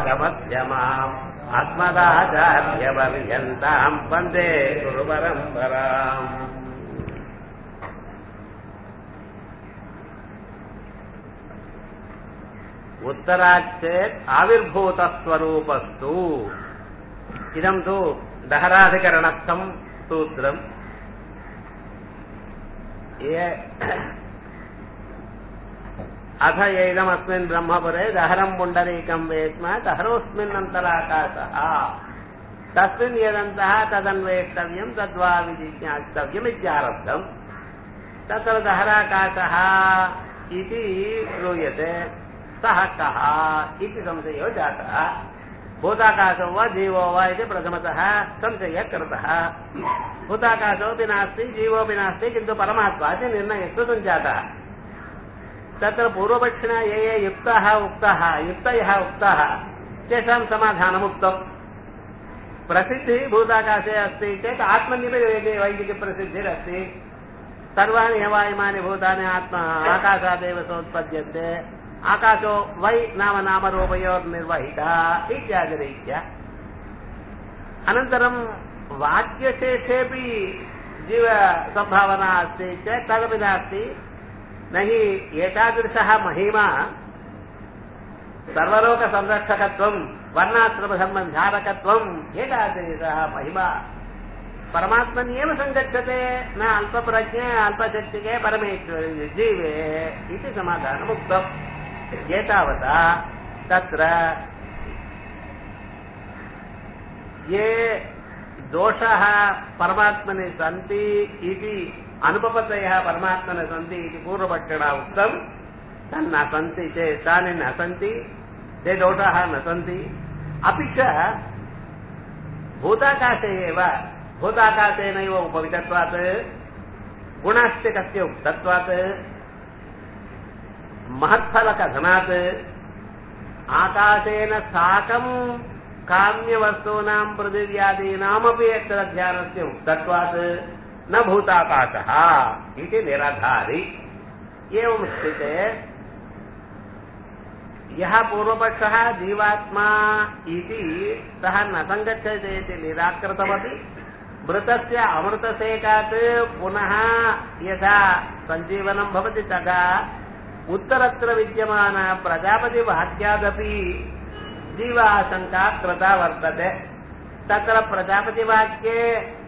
सदाशिवसमारम्भमध्यमाम् अस्मदाचार्यपर्यन्ताम् वन्दे गुरुपरम्पराम् उत्तराच्चेत् आविर्भूतस्वरूपस्तु इदम् तु दहराधिकरणस्थम् सूत्रम् ये अथ एदमस्मिन् ब्रह्मपुरे दहरम् पुण्डरीकम् वेत्म दहरोऽस्मिन्नन्तराकाशः तस्मिन् यदन्तः तदन्वेष्टव्यम् तद्वा विजिज्ञास्तव्यम् इत्यारब्धम् तत्र दहराकाशः इति श्रूयते सः कः इति संशयो जातः भूताकाशो वा जीवो वा इति प्रथमतः संशयः कृतः भूताकाशोऽपि नास्ति जीवोऽपि नास्ति किन्तु परमात्मा इति निर्णयः कृतं जातः तत्र पूर्वपक्षिणा ये ये युक्ताः उक्ताः युक्तयः उक्ताः तेषां समाधानम् उक्तम् प्रसिद्धिः भूताकाशे अस्ति चेत् आत्मन्यपि वैदिकप्रसिद्धिरस्ति सर्वाणि हवायमानि भूतानि आत्मा आकाशादेव सोत्पद्यन्ते आकाशो वै नाम नामरूपयोर्निर्वहितः इत्यादिरीत्या अनन्तरं वाक्यशेषेऽपि जीवसम्भावना अस्ति चेत् तदपि नास्ति न हि एतादृशः महिमा सर्वलोकसंरक्षकत्वम् वर्णाश्रमसम्बन्धारकत्वम् एतादृशः महिमा परमात्मन्येव सङ्गच्छते न अल्पप्रज्ञे अल्पशक्तिके परमेश्वरे जीवे इति समाधानमुक्तम् एतावता तत्र ये दोषाः परमात्मनि सन्ति इति अनुपपतयः परमात्मन सन्ति इति पूर्वपक्षिणा उक्तम् तन्न सन्ति चेत् तानि न सन्ति ते दोषाः न सन्ति अपि च भूताकाशे एव भूताकाशेनैव उपवितत्वात् गुणाश्च कस्य उक्तत्वात् महत्फलकथनात् आकाशेन साकम् काम्यवस्तूनां पृथिव्यादीनामपि यत्र ध्यानस्य उक्तत्वात् न भूताकाशः इति निराधारि एवं स्थिते यः पूर्वपक्षः जीवात्मा इति सः न सङ्गच्छति इति निराकृतमपि मृतस्य अमृतसेकात् पुनः यथा सञ्जीवनं भवति तदा उत्तरत्र विद्यमान प्रजापतिवाक्यादपि जीवाशङ्का कृता वर्तते तत्र प्रजापतिवाक्ये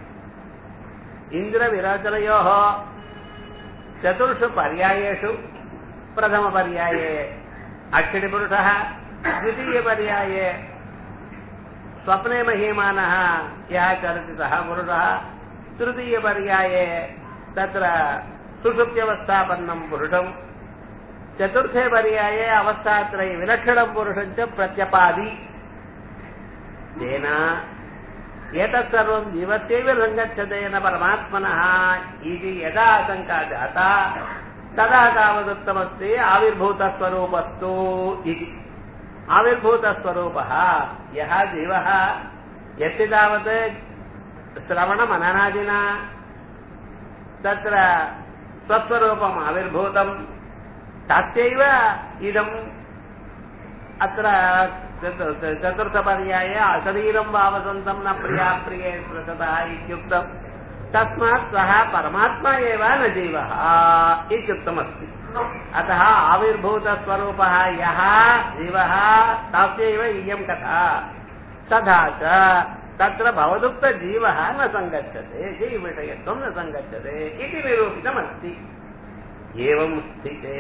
इन्द्रविरोचनयोः चतुर्षु पर्यायेषु प्रथमपर्याये अक्षिणिपुरुषः द्वितीयपर्याये स्वप्ने महीमानः यः चरति सः पुरुषः तृतीयपर्याये तत्र सुषुप्त्यवस्थापन्नं पुरुषम् चतुर्थे पर्याये अवस्थात्रये विलक्षणं पुरुषं च प्रत्यपादि तेन एतत् सर्वं जीवस्यैव सङ्गच्छते न परमात्मनः इति यदा आशङ्का जाता तदा तावदुक्तमस्ति आविर्भूतस्वरूपस्तु इति आविर्भूतस्वरूपः यः जीवः यस्य तावत् श्रवणमननादिना तत्र स्वस्वरूपम् आविर्भूतम् तस्यैव इदम् अत्र चतुर्थपर्याये अशरीरं वावसन्तं न प्रिया प्रिये स्मृतः इत्युक्तम् तस्मात् सः परमात्मा एव न जीवः इत्युक्तमस्ति अतः आविर्भूतस्वरूपः यः जीवः तस्यैव इयं कथा तथा च तत्र भवदुक्तजीवः न सङ्गच्छते जीवविषयत्वं न सङ्गच्छते इति निरूपितमस्ति एवं स्थिते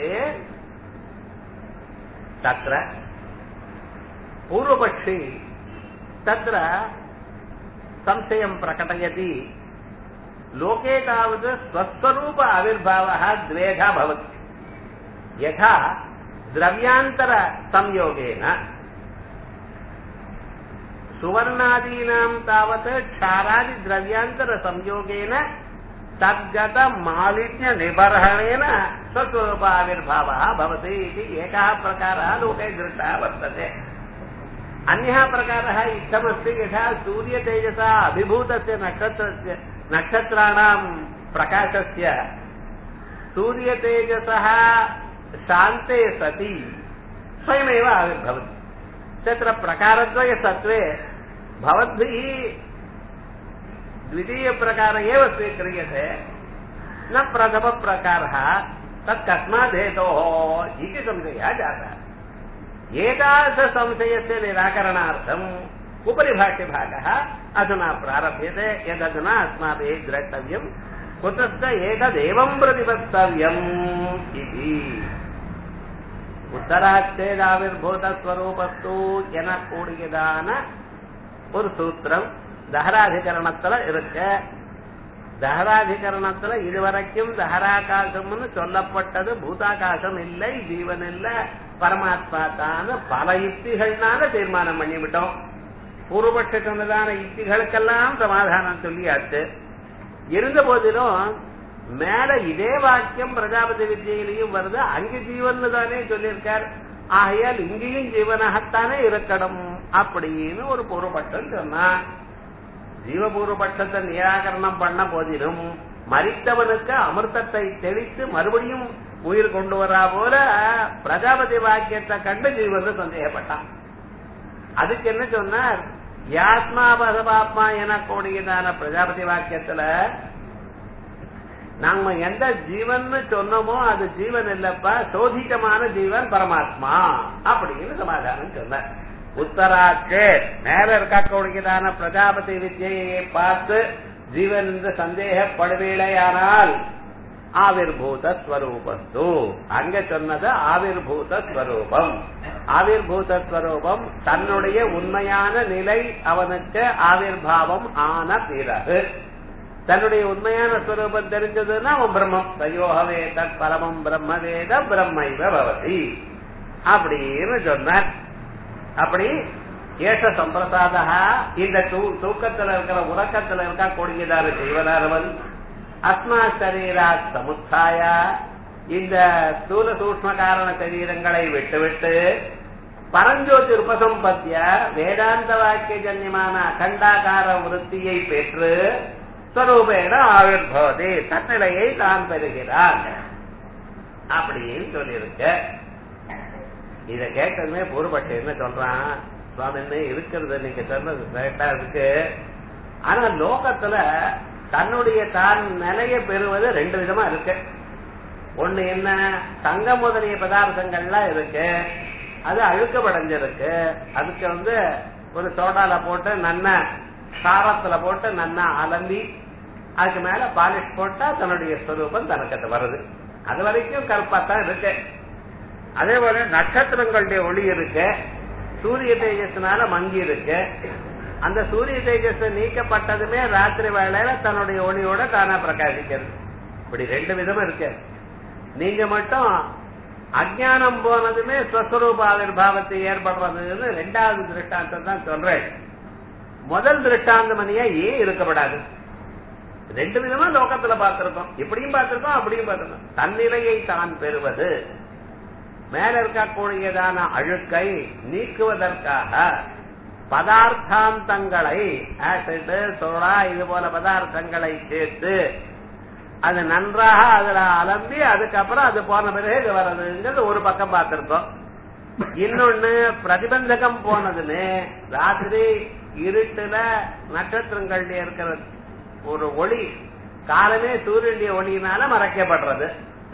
तत्र पूर्वपक्षी तत्र संशयं प्रकटयति लोके तावत् स्वस्वरूप आविर्भावः द्वेधा भवति यथा द्रव्यान्तरसंयोगेन सुवर्णादीनां तावत् क्षारादिद्रव्यान्तरसंयोगेन तद्गतमालिन्यनिबर्हणेन स्वस्वरूप आविर्भावः भवति इति एकः प्रकारः लोके दृष्टः वर्तते अन्यः प्रकारः इत्थमस्ति यथा सूर्यतेजसा अभिभूतस्य नक्षत्रस्य नक्षत्राणां प्रकाशस्य सूर्यतेजसः शान्ते सति स्वयमेव आविर्भवति तत्र प्रकारद्वय सत्त्वे भवद्भिः द्वितीयप्रकार एव स्वीक्रियते न प्रथमप्रकारः तत् कस्मात् हेतोः इति संशयः जातः एतादृशसंशयस्य निराकरणार्थम् उपरि भाष्यभागः अधुना प्रारभ्यते यदधुना अस्माभिः द्रष्टव्यम् कुतश्च एतदेवं प्रतिपत्तव्यम् इति உத்தராச்சேதாவிர்பூதஸ்வரூபஸ்து என கூடியதான ஒரு சூத்திரம் தஹராதிகரணத்துல இருக்கு தஹராதிகரணத்துல இதுவரைக்கும் தஹராகாசம்னு சொல்லப்பட்டது பூதாகாசம் இல்லை ஜீவன் இல்ல பரமாத்மா தான் பல யுக்திகள்னால தீர்மானம் பண்ணிவிட்டோம் பூர்வபட்ச சொன்னதான யுக்திகளுக்கெல்லாம் சமாதானம் சொல்லியாச்சு இருந்த போதிலும் மேல இதே வாக்கியம் பிரஜாபதி வித்தியிலையும் வருது அங்கு ஜீவன் தானே சொல்லியிருக்கார் ஆகையால் இங்கேயும் ஜீவனாகத்தானே இருக்கணும் அப்படின்னு ஒரு பூர்வபட்சம் சொன்னா ஜீவபூர்வபட்சத்தை நிராகரணம் பண்ண போதிலும் மறித்தவனுக்கு அமிர்தத்தை தெளித்து மறுபடியும் உயிர் கொண்டு வரா போல பிரஜாபதி வாக்கியத்தை கண்டு ஜீவன் சந்தேகப்பட்டான் அதுக்கு என்ன சொன்னார் யாத்மா பசபாத்மா என கூடியதான பிரஜாபதி வாக்கியத்துல நாம எந்த ஜீவன் சொன்னோமோ அது ஜீவன் இல்லப்பா சோதிகமான ஜீவன் பரமாத்மா அப்படின்னு சமாதானம் சொன்ன உத்தராட்சே மேல இருக்கக்கூடியதான பிரஜாபதி வித்தியை பார்த்து ஜீவன் என்று சந்தேகப்படுவீழையானால் ஆவிர்பூத ஸ்வரூபஸ்து அங்க சொன்னது ஆவிர்பூத ஸ்வரூபம் ஆவிர்பூத ஸ்வரூபம் தன்னுடைய உண்மையான நிலை அவனுக்கு ஆவிர்பாவம் ஆன பிறகு தன்னுடைய உண்மையான ஸ்வரூபம் தெரிஞ்சதுன்னா அவன் பிரம்மம் தயோகவே தத் பரமம் பிரம்மவேத பிரம்மைவ பவதி அப்படின்னு சொன்னார் அப்படி ஏஷ சம்பிரசாதா இந்த தூக்கத்துல இருக்கிற உறக்கத்துல இருக்க கூடியதான ஜீவனானவன் அஸ்மா சரீரா சமுத்தாய இந்த ஸ்தூல சூக்ம காரண சரீரங்களை விட்டுவிட்டு பரஞ்சோதி உபசம்பத்திய வேதாந்த வாக்கிய ஜன்யமான அகண்டாகார விருத்தியை பெற்று ஸ்வரூபேன ஆவிர்பவதி தன்னிலையை தான் பெறுகிறான் அப்படின்னு சொல்லியிருக்க இத கேட்டதுமே பூர்வப்பட்டு என்ன சொல்றான் சுவாமி இருக்கிறது நீங்க சொன்னது கரெக்டா இருக்கு ஆனா லோகத்துல தன்னுடைய தான் நிலைய பெறுவது ரெண்டு விதமா இருக்கு ஒண்ணு என்ன தங்கம் முதலிய பதார்த்தங்கள்லாம் இருக்கு அது அழுக்கப்படைஞ்சிருக்கு அதுக்கு வந்து ஒரு சோடால போட்டு நன்ன சாரத்துல போட்டு நன்னா அலம்பி அதுக்கு மேல பாலிஷ் போட்டா தன்னுடைய ஸ்வரூபம் தனக்கு வருது அது வரைக்கும் கருப்பாத்தான் இருக்கு அதே போல நட்சத்திரங்களுடைய ஒளி இருக்கு சூரிய தேஜஸ்னால மங்கி இருக்கு அந்த சூரிய தேஜஸ் நீக்கப்பட்டதுமே ராத்திரி வேளையில தன்னுடைய ஒளியோட தானா பிரகாசிக்கிறது இப்படி ரெண்டு விதமா இருக்கு நீங்க மட்டும் அஜானம் போனதுமே ஸ்வஸ்வரூப ஆவிர்வாவத்தை ஏற்படுறதுன்னு ரெண்டாவது திருஷ்டாந்தம் தான் சொல்றேன் முதல் திருஷ்டாந்தமணியா ஏன் இருக்கப்படாது ரெண்டு விதமா லோகத்துல பார்த்திருக்கோம் இப்படியும் பார்த்திருக்கோம் அப்படியும் பார்த்திருக்கோம் தன்னிலையை தான் பெறுவது மேல இருக்கக்கூடியதான அழுக்கை நீக்குவதற்காக பதார்த்தாந்தங்களை ஆசிட் சோடா இது போல பதார்த்தங்களை சேர்த்து அது நன்றாக அதுல அலம்பி அதுக்கப்புறம் அது போன பிறகு இது வர்றதுங்கிறது ஒரு பக்கம் பார்த்திருக்கோம் இன்னொன்னு பிரதிபந்தகம் போனதுன்னு ராத்திரி இருட்டுல நட்சத்திரங்கள் இருக்கிற ஒரு ஒளி காலமே சூரியனுடைய ஒளியினால மறைக்கப்படுறது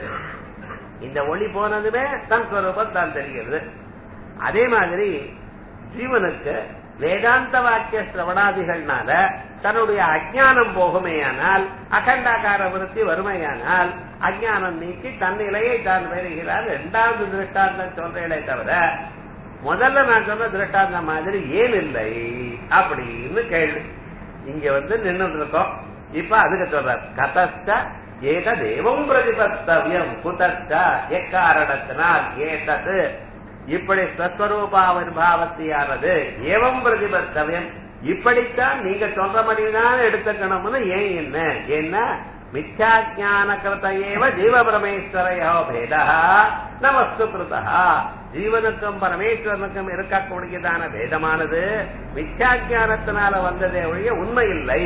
இந்த ஒளி போனதுமே தன் ஸ்வரூபம் தான் தெரிகிறது அதே மாதிரி ஜீவனுக்கு வேதாந்த வாக்கிய சிரவணாதிகள்னால தன்னுடைய அஜானம் போகுமேயானால் அகண்டாகார விருத்தி வறுமையானால் அஜானம் நீக்கி தன்னிலையை தான் பெறுகிறார் இரண்டாவது திருஷ்டாந்தம் சொல்றேனே தவிர முதல்ல நான் சொன்ன திருஷ்டாந்தம் மாதிரி ஏன் இல்லை அப்படின்னு கேள்வி இங்க வந்து நின்று இருக்கோம் இப்ப அதுக்கு சொல்றார் கதஸ்ட ஏக தேவம் பிரதிபத்தவியம் குதஸ்ட எக்காரணத்தினால் ஏதது இப்படி ஸ்வஸ்வரூபாவிர்பாவத்தையானது ஏவம் பிரதிபத்தவியம் இப்படித்தான் நீங்க சொல்றபடிதான் எடுத்துக்கணும்னு ஏன் என்ன என்ன மித்யாஜான கிருத ஏவ ஜீவ பரமேஸ்வரையோ பேதா நமஸ்து கிருதா ஜீவனுக்கும் பரமேஸ்வரனுக்கும் இருக்கக்கூடியதான பேதமானது மித்யாஜானத்தினால வந்ததே ஒழிய உண்மை இல்லை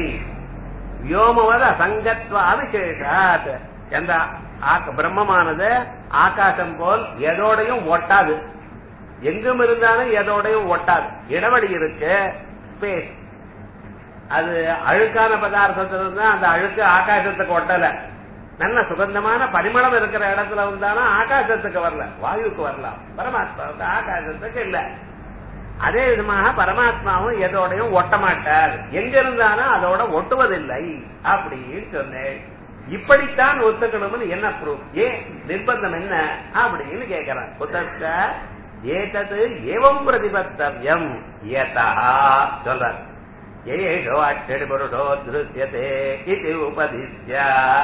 வியோமவத அசங்கத்வா விசேஷாத் எந்த பிரம்மமானது ஆகாசம் போல் எதோடையும் ஒட்டாது எங்கும் இருந்தாலும் எதோடையும் ஒட்டாது இடைவெளி இருக்கு ஸ்பேஸ் அது அழுக்கான பதார்த்தத்துல இருந்தா அந்த அழுக்கு ஆகாசத்துக்கு ஒட்டல நல்ல சுகந்தமான பரிமளம் இருக்கிற இடத்துல இருந்தாலும் ஆகாசத்துக்கு வரல வாயுக்கு வரலாம் பரமாத்மாவுக்கு ஆகாசத்துக்கு இல்ல அதே விதமாக பரமாத்மாவும் எதோடையும் ஒட்ட மாட்டார் எங்க இருந்தாலும் அதோட ஒட்டுவதில்லை அப்படின்னு சொன்னேன் இப்படித்தான் ஒத்துக்கணும்னு என்ன ப்ரூஃப் ஏன் நிர்பந்தம் என்ன அப்படின்னு கேக்குறான் புத்தக ஏதது ஏவம் பிரதிபத்தவியம் ஏதா சொல்றார் ஏஷோ அச்சடி புருஷோ திருஷ்யதே இது உபதிஷ்ய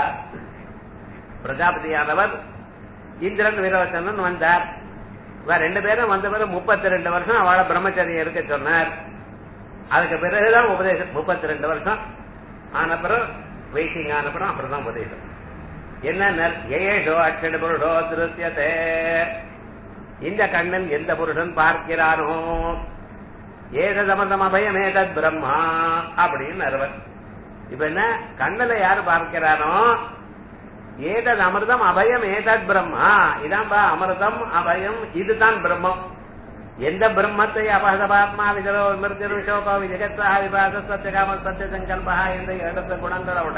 பிரஜாபதியானவர் இந்திரன் வீரவச்சனன் வந்தார் இவ ரெண்டு பேரும் வந்த பிறகு முப்பத்தி ரெண்டு வருஷம் அவளை பிரம்மச்சரியம் இருக்க சொன்னார் அதுக்கு பிறகுதான் உபதேசம் முப்பத்தி ரெண்டு வருஷம் ஆன பிறகு வெயிட்டிங் ஆன பிறகு அப்புறம் தான் உபதேசம் என்ன ஏஷோ அச்சடி புருஷோ திருஷ்யதே இந்த கண்ணன் எந்த புருஷன் பார்க்கிறானோ ஏதமதம் அபயம் ஏதத் பிரம்மா அப்படின்னு அறுவர் இப்ப என்ன கண்ணுல யாரு பார்க்கிறானோ ஏதத் அமிர்தம் அபயம் ஏதத் பிரம்மா இதான்பா அமிர்தம் அபயம் இதுதான் பிரம்மம் எந்த பிரம்மத்தை அபகதபாத்மா விஜரோ விமர்த்திரு விசோகோ விஜகத்வா விபாச சத்தியகாம சத்திய சங்கல்பா என்ற இடத்த குணங்களோட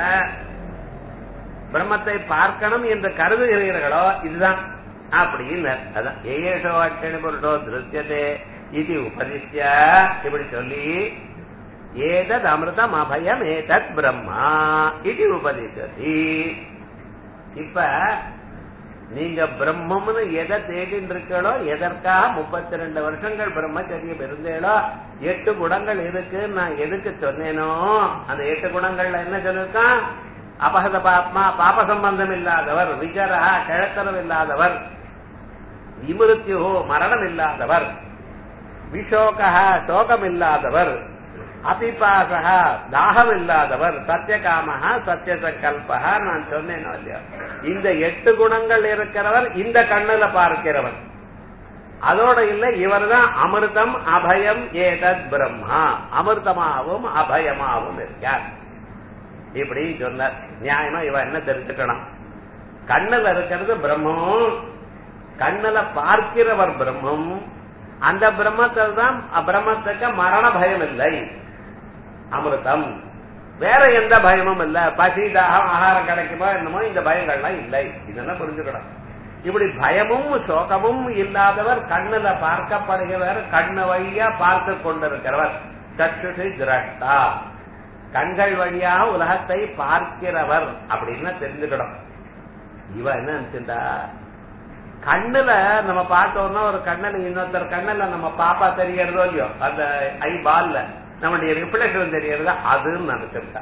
பிரம்மத்தை பார்க்கணும் என்று கருதுகிறீர்களோ இதுதான் அப்படின்னு அதான் ஏஷோ அட்சணி புருஷோ திருஷ்யதே இது உபதிஷ்ய இப்படி சொல்லி ஏதத் அமிர்தம் அபயம் ஏதத் பிரம்மா இது உபதிஷதி இப்ப நீங்க பிரம்மம்னு எதை தேடின்னு இருக்கீங்களோ எதற்காக முப்பத்தி ரெண்டு வருஷங்கள் பிரம்மச்சரியம் இருந்தேளோ எட்டு குணங்கள் இருக்கு நான் எதுக்கு சொன்னேனோ அந்த எட்டு குணங்கள்ல என்ன சொல்லிருக்கான் அபகத பாப்மா பாப சம்பந்தம் இல்லாதவர் விஜரா கிழத்தரம் இல்லாதவர் விமிருத்யோ மரணம் இல்லாதவர் விஷோகா சோகம் இல்லாதவர் அபிபாசக தாகம் இல்லாதவர் சத்தியகாமஹா சத்திய சங்கல்பா நான் சொன்னேனோ இல்லையோ இந்த எட்டு குணங்கள் இருக்கிறவர் இந்த கண்ணுல பார்க்கிறவர் அதோட இல்ல இவர் தான் அமிர்தம் அபயம் ஏதத் பிரம்மா அமிர்தமாகவும் அபயமாகவும் இருக்கார் இப்படி சொன்னார் நியாயமா இவ என்ன தெரிஞ்சுக்கணும் கண்ணுல இருக்கிறது பிரம்மம் கண்ணுல பார்க்கிறவர் பிரம்மம் அந்த பிரம்மத்தில் தான் பிரம்மத்துக்கு மரண பயம் இல்லை அமிர்தம் வேற எந்த பயமும் இல்ல பசி தாகம் ஆகாரம் கிடைக்குமோ என்னமோ இந்த பயங்கள்லாம் இல்லை இதெல்லாம் புரிஞ்சுக்கணும் இப்படி பயமும் சோகமும் இல்லாதவர் கண்ணுல பார்க்கப்படுகிறவர் கண்ணு வழியா பார்த்து கொண்டிருக்கிறவர் சற்றுஷி திரஷ்டா கண்கள் வழியாக உலகத்தை பார்க்கிறவர் அப்படின்னு தெரிஞ்சுக்கணும் இவ என்ன நினைச்சுட்டா கண்ணுல நம்ம பார்த்தோம்னா ஒரு கண்ணுல இன்னொருத்தர் கண்ணுல நம்ம பாப்பா தெரியறதோ இல்லையோ அந்த ஐ பால்ல நம்முடைய ரிஃப்ளெக்ஷன் தெரியறதா அதுன்னு நினைச்சிருக்கா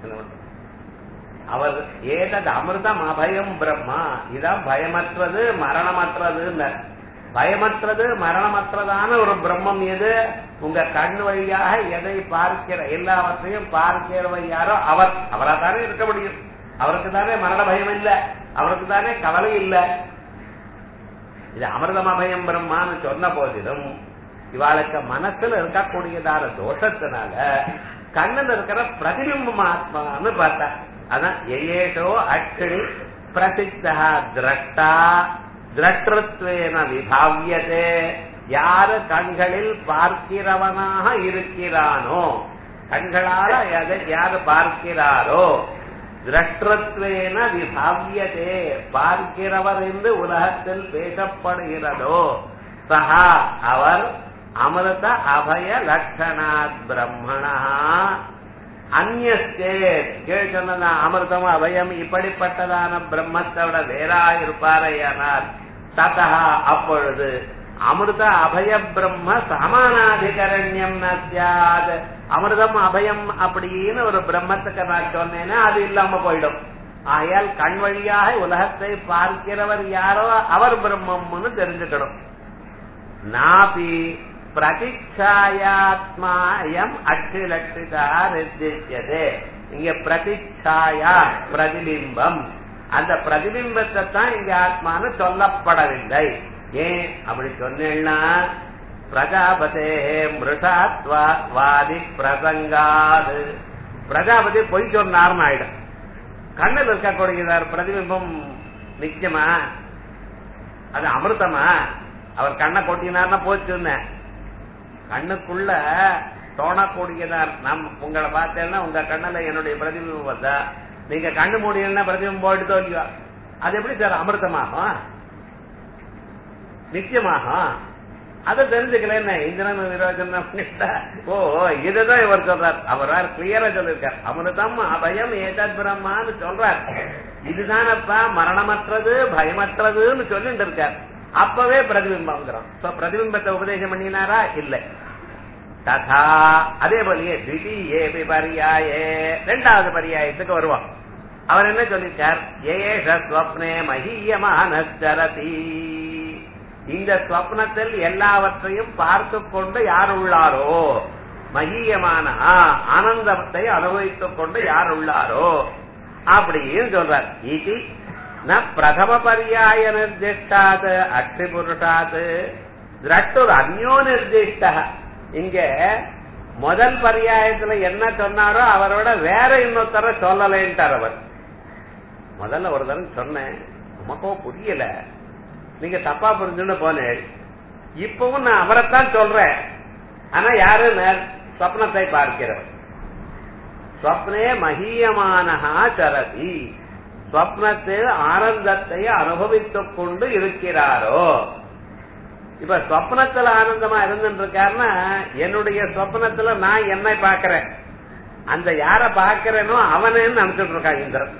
அவர் ஏதது அமிர்தம் அபயம் பிரம்மா இதான் பயமற்றது மரணமற்றதுன்னு பயமற்றது மரணமற்றதான ஒரு பிரம்மம் எது உங்க கண் வழியாக எதை பார்க்கிற எல்லாவற்றையும் பார்க்கிறவர் யாரோ அவர் அவரா தானே இருக்க முடியும் அவருக்கு தானே மரண பயம் இல்ல அவருக்கு தானே கவலை இல்ல இது அமிர்தம் அபயம் பிரம்மான்னு சொன்ன போதிலும் இவாளுக்கு மனசுல இருக்கக்கூடியதான தோஷத்தினால கண்ணில் இருக்கிற பிரதிபிம்பம் ஆத்மான்னு பார்த்தா அதான் ஏஷோ அக்ஷணி பிரசித்தா திரஷ்டா திரஷ்டத்வேன விபாவியதே யாரு கண்களில் பார்க்கிறவனாக இருக்கிறானோ கண்களால எதை யாரு பார்க்கிறாரோ திரஷ்டத்வேன விபாவியதே பார்க்கிறவர் என்று உலகத்தில் பேசப்படுகிறதோ சஹா அவர் அமிர்த அபய லட்சணாத் பிரம்மணா அந்நே கீழ் சொன்னதா அமிர்தம் அபயம் இப்படிப்பட்டதான பிரம்மத்தோட வேறா இருப்பாரையானால் ததா அப்பொழுது அமிர்த அபய பிரம்ம சமானாதிகரண்யம் நசியாத் அமிர்தம் அபயம் அப்படின்னு ஒரு பிரம்மத்துக்கு நான் சொன்னேன்னா அது இல்லாம போயிடும் ஆகையால் கண் வழியாக உலகத்தை பார்க்கிறவர் யாரோ அவர் பிரம்மம்னு தெரிஞ்சுக்கணும் நாபி பிரதிச்சாயாத்மாயம் அச்சிலட்சிதா நிர்திஷ்யதே இங்க பிரதிச்சாயா பிரதிபிம்பம் அந்த பிரதிபிம்பத்தை தான் இங்க ஆத்மான்னு சொல்லப்படவில்லை ஏன் அப்படி சொன்னேன்னா பிரஜாபதே மிருஷாத்வாதி பிரசங்காது பிரஜாபதி பொய் சொன்னார்னு ஆயிடும் கண்ணில் இருக்கக்கூடியதார் பிரதிபிம்பம் நிச்சயமா அது அமிர்தமா அவர் கண்ணை கொட்டினார்னா போச்சுன்னு கண்ணுக்குள்ள தோணக்கூடியதான் நம் உங்களை பார்த்தேன்னா உங்க கண்ணுல என்னுடைய பிரதிபிம்பம் வந்தா நீங்க கண்ணு மூடினா பிரதிபிம்பம் போயிட்டு இல்லையா அது எப்படி சார் அமிர்தமாகும் நிச்சயமாகும் அதை தெரிஞ்சுக்கல இந்திரன் விரோஜனம் பண்ணிட்டா ஓ இதுதான் இவர் சொல்றார் அவர் கிளியரா சொல்லிருக்கார் அமிர்தம் அபயம் ஏதத் பிரம்மான்னு சொல்றார் இதுதானப்பா மரணமற்றது பயமற்றதுன்னு சொல்லிட்டு இருக்கார் அப்பவே பிரதிபிம்பம்ங்கிறோம் பிரதிபிம்பத்தை உபதேசம் பண்ணினாரா இல்லை ததா அதே போலயே திடீயே பரியாயே ரெண்டாவது பரியாயத்துக்கு வருவோம் அவர் என்ன சொல்லிருக்கார் ஏஷ ஸ்வப்னே மகியமானரதி இந்த ஸ்வப்னத்தில் எல்லாவற்றையும் பார்த்து கொண்டு யார் உள்ளாரோ மகியமான ஆனந்தத்தை அனுபவித்துக் கொண்டு யார் உள்ளாரோ அப்படின்னு சொல்றார் இது ந பிரதம பரியாய நிர்திஷ்டாது அக்ஷி புருஷாது திரட்டுர் அந்யோ நிர்திஷ்ட இங்க முதல் பரியாயத்துல என்ன சொன்னாரோ அவரோட வேற இன்னொருத்தர சொல்லலேன்ட்டார் அவர் முதல்ல ஒரு தரம் சொன்னேன் உமக்கோ புரியல நீங்க தப்பா புரிஞ்சுன்னு போனேன் இப்பவும் நான் அவரைத்தான் சொல்றேன் ஆனா யாரு ஸ்வப்னத்தை பார்க்கிறவர் ஸ்வப்னே மகியமானஹா சரதி ஸ்வப்னத்தில் ஆனந்தத்தை அனுபவித்துக் கொண்டு இருக்கிறாரோ இப்ப ஸ்வப்னத்துல ஆனந்தமா இருந்துட்டு இருக்காருன்னா என்னுடைய ஸ்வப்னத்துல நான் என்னை பாக்கிறேன் அந்த யார பாக்கிறேனோ அவனேன்னு நினைச்சிட்டு இருக்கான் இந்திரன்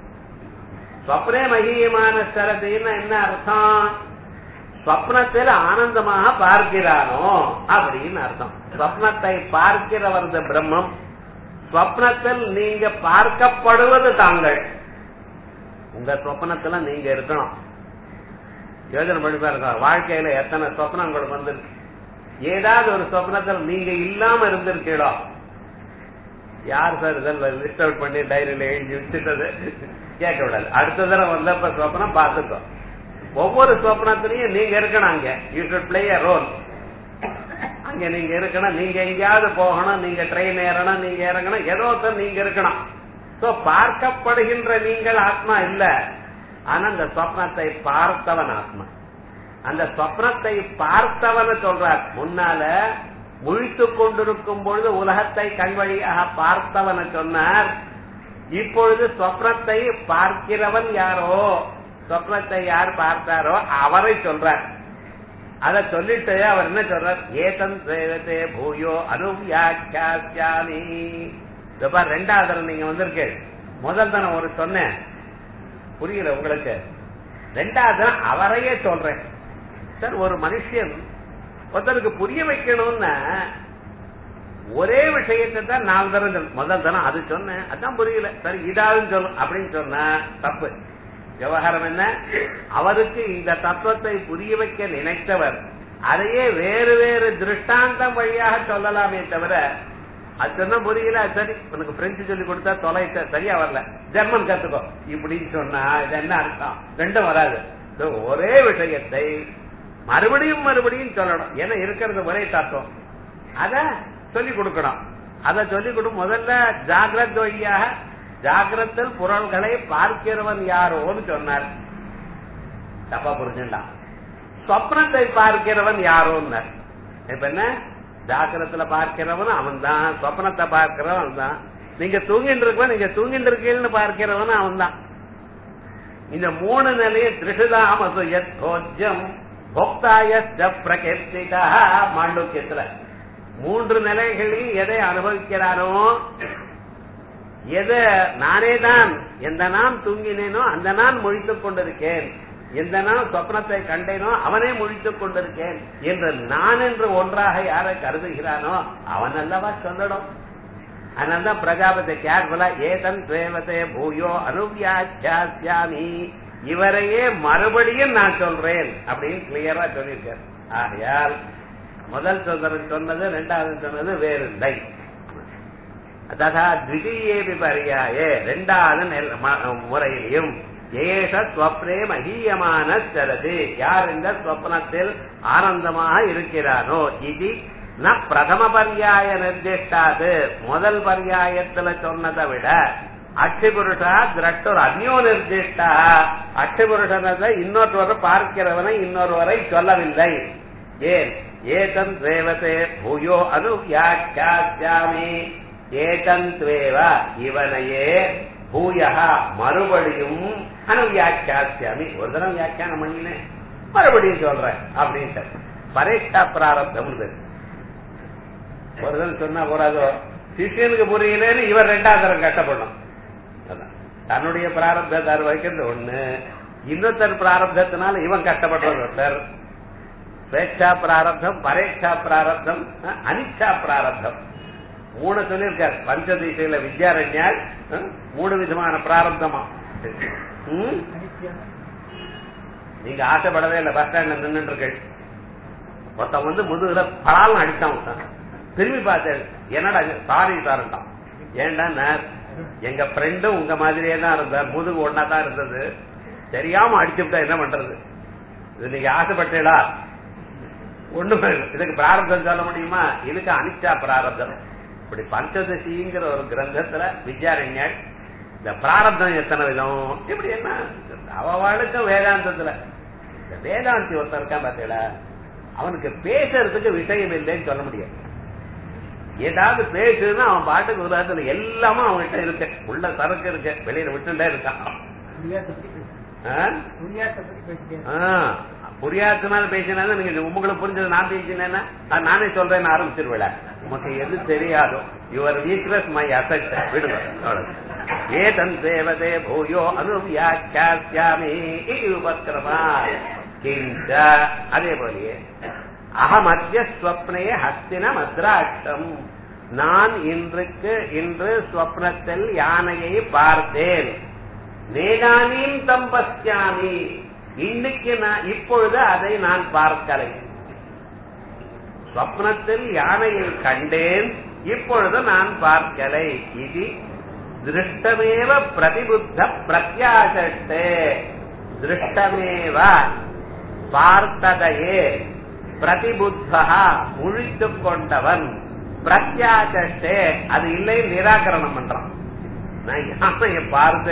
ஸ்வப்னே மகியமான சரதின்னு என்ன அர்த்தம் ஸ்வப்னத்தில் ஆனந்தமாக பார்க்கிறானோ அப்படின்னு அர்த்தம் ஸ்வப்னத்தை பார்க்கிறவர் பிரம்மம் ஸ்வப்னத்தில் நீங்க பார்க்கப்படுவது தாங்கள் உங்க சொப்பனத்துல நீங்க இருக்கணும் யோஜனை பண்ணி பாருங்க வாழ்க்கையில எத்தனை சொப்னம் உங்களுக்கு வந்திருக்கு ஏதாவது ஒரு சொப்னத்துல நீங்க இல்லாம இருந்திருக்கீங்களோ யார் சார் இதெல்லாம் லிஸ்ட் அவுட் பண்ணி டைரியில எழுதி வச்சுட்டது கேட்க விடாது அடுத்த தடவை வந்தப்ப சொப்னம் பார்த்துக்கோ ஒவ்வொரு சொப்னத்திலையும் நீங்க இருக்கணும் அங்க you should play a role அங்க நீங்க இருக்கணும் நீங்க எங்கேயாவது போகணும் நீங்க ட்ரெயின் ஏறணும் நீங்க இறங்கணும் ஏதோ ஒருத்தர் நீங்க இருக்கணும் சோ பார்க்கப்படுகின்ற நீங்கள் ஆத்மா இல்ல ஆனா அந்த சொப்னத்தை பார்த்தவன் ஆத்மா அந்த சொப்னத்தை பார்த்தவன் சொல்றார் முன்னால முழித்து கொண்டிருக்கும் பொழுது உலகத்தை கண் வழியாக பார்த்தவன சொன்னார் இப்பொழுது சொப்னத்தை பார்க்கிறவன் யாரோ சொப்னத்தை யார் பார்த்தாரோ அவரை சொல்றார் அத சொல்லிட்டு அவர் என்ன சொல்றார் ஏதன் சேவத்தே பூயோ அனுவியாக்கியாமி இதப்பா ரெண்டாவது தரம் நீங்க வந்திருக்கேன் முதல் தரம் ஒரு சொன்னேன் புரியல உங்களுக்கு ரெண்டாவது தரம் அவரையே சொல்றேன் சார் ஒரு மனுஷன் ஒருத்தருக்கு புரிய வைக்கணும்னா ஒரே விஷயத்தை தான் நாலு தரம் சொல்லணும் முதல் தரம் அது சொன்னேன் அதான் புரியல சரி இதாவது சொல்லணும் அப்படின்னு சொன்னா தப்பு விவகாரம் என்ன அவருக்கு இந்த தத்துவத்தை புரிய வைக்க நினைத்தவர் அதையே வேறு வேறு திருஷ்டாந்தம் வழியாக சொல்லலாமே தவிர அது சொன்னா புரியல சரி உனக்கு பிரெஞ்சு சொல்லி கொடுத்தா தொலை சரியா வரல ஜெர்மன் கத்துக்கோ இப்படின்னு சொன்னா இது என்ன அர்த்தம் ரெண்டும் வராது ஒரே விஷயத்தை மறுபடியும் மறுபடியும் சொல்லணும் ஏன்னா இருக்கிறது ஒரே தத்துவம் அத சொல்லி கொடுக்கணும் அத சொல்லி கொடு முதல்ல ஜாகிரத் வழியாக ஜாகிரத்தில் பொருள்களை பார்க்கிறவன் யாரோன்னு சொன்னார் தப்பா புரிஞ்சுடா சொப்னத்தை பார்க்கிறவன் யாரோன்னு இப்ப என்ன ஜாக்கிரத்துல பார்க்கிறவன் அவன் தான் சொப்னத்தை பார்க்கிறவன் தான் நீங்க தூங்கிட்டு இருக்கவன் நீங்க தூங்கிட்டு இருக்கீங்கன்னு பார்க்கிறவன் அவன் தான் இந்த மூணு நிலையை திருஷுதாமசு யோஜ்யம் போக்தாய பிரகீர்த்திகா மாண்டூக்கியத்துல மூன்று நிலைகளில் எதை அனுபவிக்கிறானோ எதை நானே தான் எந்த நான் தூங்கினேனோ அந்த நான் முழித்துக் கொண்டிருக்கேன் எந்த நான் சொப்னத்தை கண்டேனோ அவனே முழித்துக் கொண்டிருக்கேன் என்று நான் என்று ஒன்றாக யாரை கருதுகிறானோ அவன் அல்லவா சொல்லணும் அதனால்தான் பிரஜாபதி கேர்ஃபுல்லா ஏதன் தேவதே பூயோ அனுவியாச்சாமி இவரையே மறுபடியும் நான் சொல்றேன் அப்படின்னு கிளியரா சொல்லியிருக்கார் ஆகையால் முதல் சொந்தரன் சொன்னது ரெண்டாவது சொன்னது வேறு இல்லை ததா திவிதீயேபி பரியாயே ரெண்டாவது முறையிலையும் ஏஷ ஸ்வப்னே மகீயமான சரது யார் இந்த ஸ்வப்னத்தில் ஆனந்தமாக இருக்கிறானோ இது ந பிரதம பரியாய நிர்திஷ்டாது முதல் பரியாயத்துல சொன்னதை விட அக்ஷிபுருஷா திரட்டோர் அந்யோ நிர்திஷ்டா அக்ஷிபுருஷனத்தை இன்னொருவரை பார்க்கிறவனை இன்னொருவரை சொல்லவில்லை ஏன் ஏதன் தேவதே பூயோ அனு வியாக்கியாமி ஏதன் துவேவ இவனையே பூயகா மறுபடியும் அனு வியாக்கியாமி ஒரு தடவை வியாக்கியானம் பண்ணினேன் மறுபடியும் சொல்றேன் அப்படின்ட்டு பரீட்சா பிராரப்தம் ஒரு தடவை சொன்னா போறாதோ சிஷியனுக்கு புரியலன்னு இவர் ரெண்டாவது தரம் கஷ்டப்படணும் அதான். தன்னுடைய பிராரப்தத்தை வைக்கிறது ஒண்ணு இன்னொருத்தர் பிராரப்தத்தினால இவன் கஷ்டப்படுறது ஒருத்தர் ஸ்வேச்சா பிராரப்தம் பரேட்சா பிராரப்தம் அஹ், அனிச்சா பிராரப்தம் மூணு சொல்லியிருக்கார் பஞ்சதீசையில வித்யாரண்யால் அஹ், மூணு விதமான பிராரப்தமா ம்? நீங்க ஆசைப்படவே இல்லை பஸ் ஸ்டாண்ட்ல நின்றுட்டு இருக்கேன் ஒருத்தன் வந்து முதுகுல பலாலும் அடித்தான் ஒருத்தன். திரும்பி பார்த்தேன் என்னடா சாரி சார்ட்டான் ஏன்டா நான் எங்க ஃப்ரெண்டும் உங்க மாதிரியே தான் இருந்தார் முதுகு ஒன்னா தான் இருந்தது தெரியாம அடிச்சுட்டா என்ன பண்றது இது நீங்க ஆசைப்பட்டேடா ஒண்ணுமே இல்லை. இதுக்கு பிராரப்தம் சொல்ல முடியுமா இதுக்கு அனிச்சா பிராரப்தம் இப்படி பஞ்சதசிங்கிற ஒரு கிரந்தத்துல வித்யாரண்யர் இந்த பிராரப்தம் எத்தனை விதம் இப்படி என்ன அவளுக்கும் வேதாந்தத்துல இந்த வேதாந்தி ஒருத்தன் இருக்கான் பாத்தீங்களா அவனுக்கு பேசுறதுக்கு விஷயம் இல்லைன்னு சொல்ல முடியாது ஏதாவது பேசுன்னா அவன் பாட்டுக்கு உதாரணத்துல எல்லாமே அவன்கிட்ட இருக்கு உள்ள சரக்கு இருக்கு வெளியில விட்டுட்டே இருக்கான் ஆ? ஆ, புரியாதனால பேசினா நீங்க உங்களுக்கு புரிஞ்சது நான் பேசினேன்னா அது நானே சொல்றேன்னு ஆரம்பிச்சிருவேன் உமக்கு எது தெரியாதோ யுவர் வீக்னஸ் மை அசட் விடுங்க அவ்வளவு. ஏதன் தேவதே பூயோ அனுவியாக்கியாமி உபக்கிரமா கிஞ்ச அதே போலயே அகமத்திய ஸ்வப்னே ஹஸ்தின மத்ராட்சம் நான் இன்றுக்கு இன்று ஸ்வப்னத்தில் யானையை பார்த்தேன் நேதானியும் தம்பஸ்யாமி இன்னைக்கு நான் இப்பொழுது அதை நான் பார்க்கலை ஸ்வப்னத்தில் யானையை கண்டேன் இப்பொழுது நான் பார்க்கலை இது திருஷ்டமேவ பிரதிபுத்த பிரத்யாசட்டே திருஷ்டமேவ பார்த்ததையே பிரதிபுத்தா முழித்துக் கொண்டவன் பிரத்யாசட்டே அது இல்லை நிராகரணம் பண்றான் நான் யானையை பார்த்து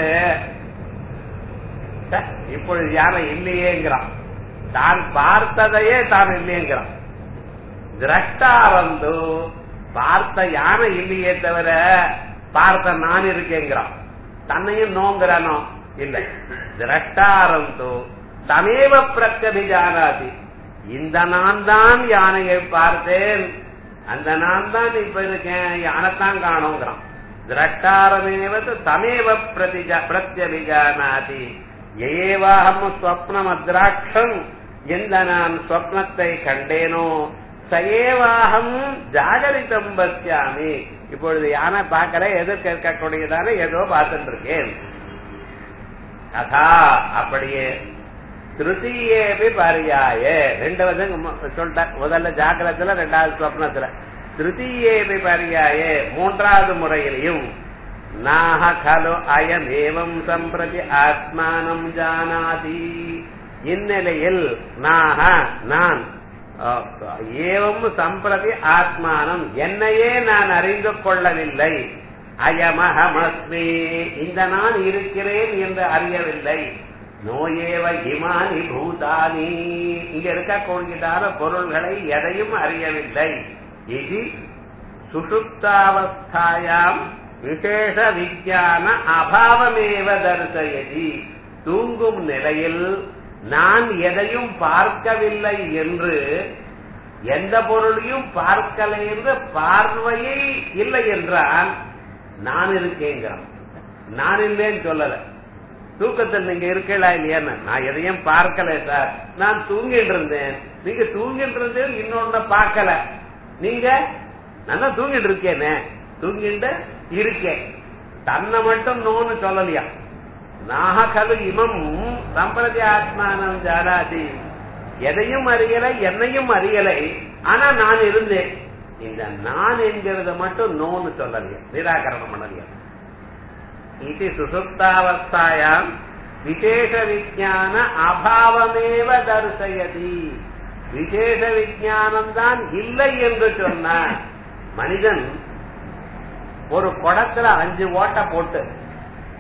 ச்சே, இப்பொழுது யானை இல்லையேங்கிறான் தான் பார்த்ததையே தான் இல்லையேங்கிறான் திரஷ்டாரந்து பார்த்த யானை இல்லையே தவிர பார்த்த நான் இருக்கேங்கிறான் தன்னையும் நோங்கிறானோ இல்லை திரஷ்டாரந்து தமேவ பிரத்யபிஜானாதி இந்த நான் தான் யானையை பார்த்தேன் அந்த நான் தான் இப்ப இருக்கேன் யானைத்தான் காணோங்கிறான் திரஷ்டாரமேவது தமேவ பிரதிஜா பிரத்யபிஜானாதி ஏவாகம் ஸ்வப்னம் அத்ராட்சம் எந்த நான் ஸ்வப்னத்தை கண்டேனோ சயேவாகம் ஜாகரிதம் பசியாமி இப்பொழுது யானை பார்க்கல எதிர்க்க இருக்கக்கூடியதான ஏதோ பார்த்துட்டு இருக்கேன் அதா அப்படியே திருத்தீயேபி பரியாய ரெண்டு வந்து சொல்லிட்டார் முதல்ல ஜாக்கிரத்துல ரெண்டாவது சொப்னத்துல திருத்தீயேபி பரியாய மூன்றாவது முறையிலையும் நாஹ கலு அயம் ஏவம் சம்பிரதி ஆத்மானம் ஜானாதி இந்நிலையில் நாஹ நான் அஹ், ஏவம் சம்பிரதி ஆத்மானம் என்னையே நான் அறிந்து கொள்ளவில்லை அயமஹமஸ்மி இந்த நான் இருக்கிறேன் என்று அறியவில்லை நோயேவ இமானி பூதானி இங்க இருக்கக்கூடியதான பொருள்களை எதையும் அறியவில்லை இது சுசுப்தாவஸ்தாயாம் விசேஷ விஞ்ஞான அபாவமேவ தரிசயதி தூங்கும் நிலையில் நான் எதையும் பார்க்கவில்லை என்று எந்த பொருளையும் பார்க்கலை என்று பார்வையே இல்லை என்றால் நான் இருக்கேங்கிறான் நான் இல்லைன்னு சொல்லல தூக்கத்தில் நீங்க இருக்கலா இல்லையான்னு நான் எதையும் பார்க்கல சார் நான் தூங்கிட்டு இருந்தேன் நீங்க தூங்கிட்டு இருந்தேன் இன்னொன்னு பார்க்கல நீங்க நான் தான் தூங்கிட்டு இருக்கேனே தூங்கிட்டு இருக்கேன் தன்னை மட்டும் நோன்னு சொல்லலையா நாகலு இமம் சம்பிரதி ஆத்மானம் ஜானாதி எதையும் அறியலை என்னையும் அறியலை ஆனா நான் இருந்தேன் இந்த நான் என்கிறத மட்டும் நோன்னு சொல்லலையா நிராகரணம் பண்ணலையா இது சுசுப்தாவஸ்தாயாம் விசேஷ விஜான அபாவமேவ தரிசயதி விசேஷ விஜானம் தான் இல்லை என்று சொன்ன மனிதன் ஒரு குடத்துல அஞ்சு ஓட்டை போட்டு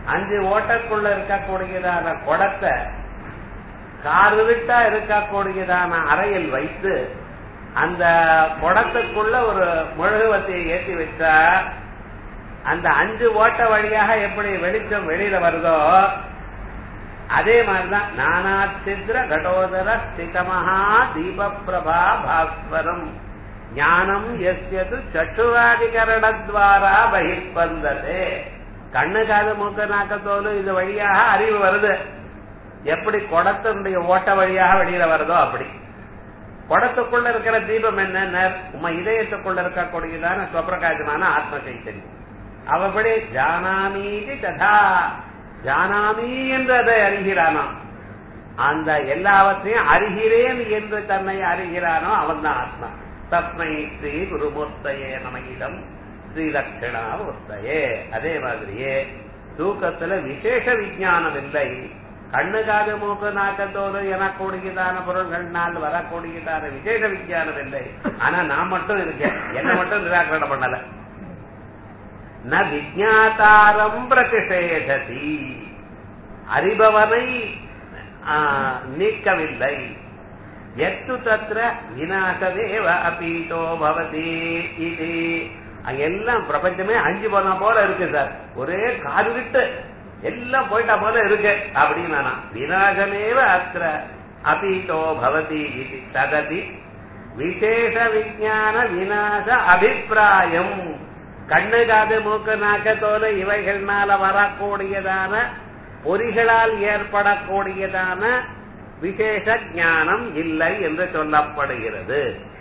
அஞ்சு ஓட்டக்குள்ள இருக்கக்கூடியதான குடத்தை காருவிட்டா இருக்கக்கூடியதான அறையில் வைத்து அந்த குடத்துக்குள்ள ஒரு மெழுகுவத்தியை ஏற்றி வச்சா அந்த அஞ்சு ஓட்ட வழியாக எப்படி வெளிச்சம் வெளியில வருதோ அதே மாதிரிதான் நானாச்சித்ர கடோதர ஸ்திதமஹா தீப பிரபா பாஸ்வரம் ஞானம் எஸ்யது சற்றுராதிகரணத்வாரா பகிர்பந்ததே கண்ணு காது மூக்கு நாக்கத்தோடு இது வழியாக அறிவு வருது எப்படி குடத்தினுடைய ஓட்ட வழியாக வெளியில வருதோ அப்படி குடத்துக்குள்ள இருக்கிற தீபம் என்ன உமா இதயத்துக்குள்ள இருக்கக்கூடியதான சுவப்பிரகாசமான ஆத்ம சைத்தன்யம் அவபடி ஜானாமீதி ததா ஜானாமி என்று அதை அறிகிறானாம் அந்த எல்லாவற்றையும் அறிகிறேன் என்று தன்னை அறிகிறானோ அவன் தான் ஆத்மா தஸ்மை ஸ்ரீ குருமூர்த்தையே நமகிடம் ஸ்ரீலட்சணா மூர்த்தையே அதே மாதிரியே தூக்கத்துல விசேஷ விஞ்ஞானம் இல்லை கண்ணு காது மூக்கு நாக்கத்தோடு எனக்கூடியதான பொருள்கள்னால் வரக்கூடியதான விசேஷ விஞ்ஞானம் இல்லை ஆனா நான் மட்டும் இருக்கேன் என்ன மட்டும் நிராகரணம் பண்ணல ந விஜாத்தாரம் பிரதிஷேததி அறிபவனை நீக்கவில்லை எத்து தத்திர விநாசதேவ அபீட்டோ பவதி இது எல்லாம் பிரபஞ்சமே அஞ்சு போன போல இருக்கு சார் ஒரே காது விட்டு எல்லாம் போயிட்டா போல இருக்கு அப்படின்னு விநாசமேவ அத்திர அபீட்டோ பவதி இது தததி விசேஷ விஜான விநாச அபிப்பிராயம் கண்ணு காது மூக்கு நாக்கத்தோடு இவைகள்னால வரக்கூடியதான பொறிகளால் ஏற்படக்கூடியதான விசேஷ ஞானம் இல்லை என்று சொல்லப்படுகிறது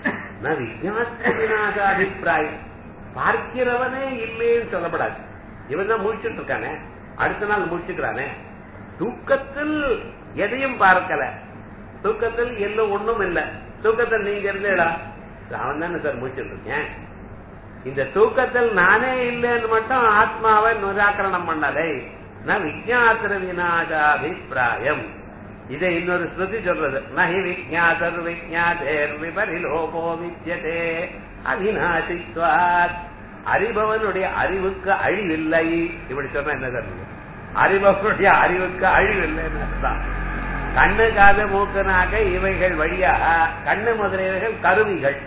விஜான அபிப்பிராயம் பார்க்கிறவனே இல்லைன்னு சொல்லப்படாது இவன் தான் முடிச்சுட்டு இருக்கானே அடுத்த நாள் முடிச்சுக்கிறானே தூக்கத்தில் எதையும் பார்க்கல தூக்கத்தில் எல்லாம் ஒண்ணும் இல்லை தூக்கத்தில் நீங்க இருந்தேடா அவன் தானே சார் முடிச்சுட்டு இருக்கேன் இந்த தூக்கத்தில் நானே இல்லைன்னு மட்டும் ஆத்மாவை நிராகரணம் பண்ணலை நான் விஜாத்திர விநாசாபிப்பிராயம் இதை இன்னொரு ஸ்ருதி சொல்றது நகி விஜாதர் விஜாதேர் விபரிலோபோ வித்யதே அவிநாசித்வாத் அறிபவனுடைய அறிவுக்கு அழிவில்லை இப்படி சொன்னா என்ன சார் அறிபவனுடைய அறிவுக்கு அழிவில்லைன்னு அர்த்தம் கண்ணு காது மூக்குனாக இவைகள் வழியாக கண்ணு முதலியவைகள் கருவிகள்